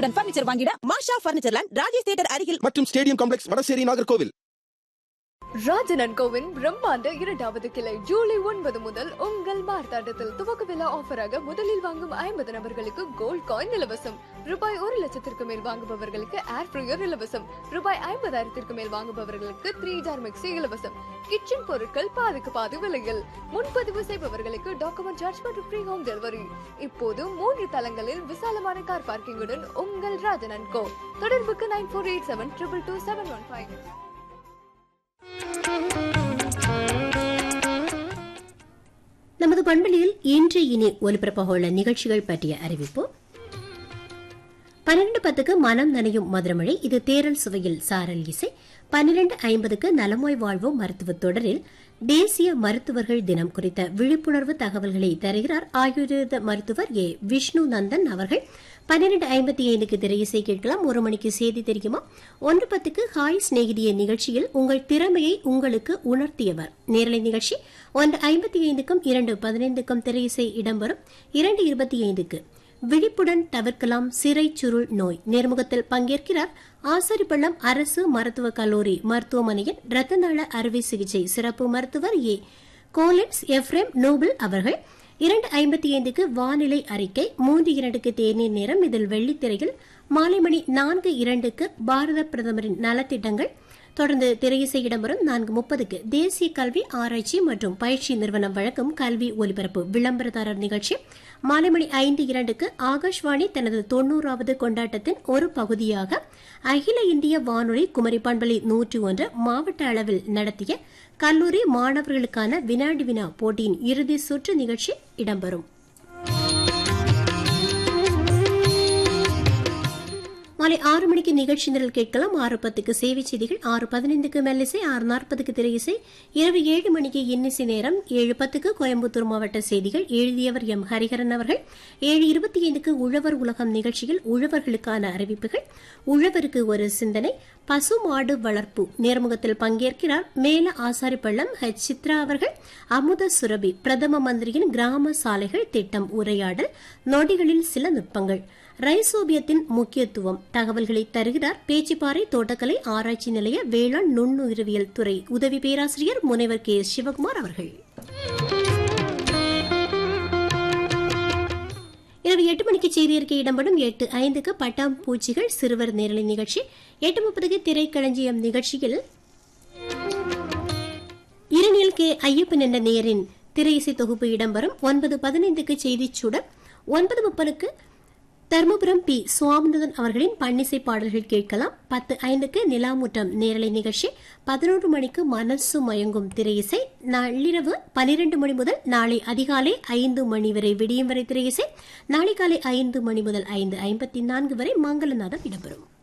உடன் பர்னிச்சர் வாங்கிட Masha furniture land Rajesh theatre அருகில் மற்றும் ஸ்டேடியம் காம்ப்ளெக்ஸ் வடசேரி நாகர்கோவில் ராஜனன் கோவின் பிரம்மாண்ட இரண்டாவது கிளை ஜூலை ஒன்பது முதல் உங்கள் மார்த்தாண்டத்தில் துவக்க விழா ஆஃபராக முதலில் வாங்கும் ஐம்பது நபர்களுக்கு கோல்ட் காயின் இலவசம் ரூபாய் ஒரு லட்சத்திற்கு மேல் வாங்குபவர்களுக்கு ஏர் ஃப்ரையர் இலவசம் ரூபாய் ஐம்பதாயிரத்திற்கு மேல் வாங்குபவர்களுக்கு த்ரீ ஜார் மிக்சி இலவசம் கிச்சன் பொருட்கள் பாதிக்கு பாதி விலையில் முன்பதிவு செய்பவர்களுக்கு டாக்குமெண்ட் சார்ஜ் மற்றும் ஃப்ரீ ஹோம் டெலிவரி இப்போது மூன்று தளங்களில் விசாலமான கார் பார்க்கிங்குடன் உங்கள் ராஜனன் கோ தொடர்புக்கு nine four eight seven triple two seven one five நமது பண்பலியில் இன்று இனி ஒலிபரப்பாக உள்ள நிகழ்ச்சிகள் பற்றிய அறிவிப்பு பன்னிரண்டு பத்துக்கு மனம் நனையும் மதுரமழை இது தேரல் சுவையில் சாரல் இசை பன்னிரண்டு ஐம்பதுக்கு நலமோய் வாழ்வோம் மருத்துவ தொடரில் தேசிய மருத்துவர்கள் தினம் குறித்த விழிப்புணர்வு தகவல்களை தருகிறார் ஆயுர்வேத மருத்துவர் ஏ விஷ்ணு நந்தன் அவர்கள் பன்னிரண்டு ஐம்பத்தி ஐந்துக்கு திரையிசை கேட்கலாம் ஒரு மணிக்கு செய்தி தெரியுமா ஒன்று பத்துக்கு ஹாய் சிநேகிதிய நிகழ்ச்சியில் உங்கள் திறமையை உங்களுக்கு உணர்த்தியவர் நேரலை நிகழ்ச்சி ஒன்று ஐம்பத்தி ஐந்துக்கும் இரண்டு பதினைந்துக்கும் திரையிசை இடம்பெறும் இரண்டு இருபத்தி ஐந்துக்கு விழிப்புடன் தவிர்க்கலாம் சிறை சுருள் நோய் நேர்முகத்தில் பங்கேற்கிறார் ஆசாரிப்பள்ளம் அரசு மருத்துவக் கல்லூரி மருத்துவமனையின் ரத்தநாள அறுவை சிகிச்சை சிறப்பு மருத்துவர் ஏ கோலின்ஸ் எஃப்ரேம் நோபல் அவர்கள் இரண்டு ஐம்பத்தி ஐந்துக்கு வானிலை அறிக்கை மூன்று இரண்டுக்கு தேநீர் நேரம் இதில் வெள்ளித்திரையில் மாலை மணி நான்கு இரண்டுக்கு பாரத பிரதமரின் நலத்திட்டங்கள் தொடர்ந்து திரையிசை இடம்பெறும் நான்கு முப்பதுக்கு தேசிய கல்வி ஆராய்ச்சி மற்றும் பயிற்சி நிறுவனம் வழங்கும் கல்வி ஒலிபரப்பு விளம்பரதாரர் நிகழ்ச்சி மாலை மணி ஐந்து இரண்டுக்கு ஆகாஷ்வாணி தனது தொன்னூறாவது கொண்டாட்டத்தின் ஒரு பகுதியாக அகில இந்திய வானொலி குமரி பண்பலி நூற்றி ஒன்று மாவட்ட அளவில் நடத்திய கல்லூரி மாணவர்களுக்கான வினாடி வினா போட்டியின் இறுதி சுற்று நிகழ்ச்சி இடம்பெறும் மாலை ஆறு மணிக்கு நிகழ்ச்சி நிரல் கேட்கலாம் ஆறு பத்துக்கு சேவை செய்திகள் ஆறு பதினைந்துக்கு மெல்லிசை ஆறு நாற்பதுக்கு திரையிசை இரவு ஏழு மணிக்கு இன்னிசை நேரம் ஏழு பத்துக்கு கோயம்புத்தூர் மாவட்ட செய்திகள் எழுதியவர் எம் ஹரிஹரன் அவர்கள் ஏழு இருபத்தி ஐந்துக்கு உழவர் உலகம் நிகழ்ச்சியில் உழவர்களுக்கான அறிவிப்புகள் உழவருக்கு ஒரு சிந்தனை பசு மாடு வளர்ப்பு நேர்முகத்தில் பங்கேற்கிறார் மேல ஆசாரிப்பள்ளம் ஹெச் சித்ரா அவர்கள் அமுத சுரபி பிரதம மந்திரியின் கிராம சாலைகள் திட்டம் உரையாடல் நொடிகளில் சில நுட்பங்கள் ரைசோபியத்தின் முக்கியத்துவம் தகவல்களை தருகிறார் பேச்சிப்பாறை தோட்டக்கலை ஆராய்ச்சி நிலைய வேளாண் நுண்ணுயிரவியல் துறை உதவி பேராசிரியர் முனைவர் கே சிவகுமார் அவர்கள் இரவு எட்டு மணிக்கு செய்தி அறிக்கை இடம்பெறும் எட்டு ஐந்துக்கு பட்டாம் பூச்சிகள் சிறுவர் நேரலை நிகழ்ச்சி எட்டு முப்பதுக்கு திரைக்களஞ்சியம் நிகழ்ச்சியில் இரணியல் கே ஐயப்பன் என்ற நேரின் திரையிசை தொகுப்பு இடம்பெறும் ஒன்பது பதினைந்துக்கு செய்திச் சுடர் ஒன்பது முப்பதுக்கு தர்மபுரம் பி சுவாமிநாதன் அவர்களின் பன்னிசை பாடல்கள் கேட்கலாம் பத்து ஐந்துக்கு நிலாமுற்றம் நேரலை நிகழ்ச்சி பதினோரு மணிக்கு மனசு மயங்கும் திரையிசை நள்ளிரவு பனிரெண்டு மணி முதல் நாளை அதிகாலை ஐந்து மணி வரை விடியும் வரை திரையிசை நாளை காலை ஐந்து மணி முதல் ஐந்து ஐம்பத்தி நான்கு வரை மங்களநாதம் இடம்பெறும்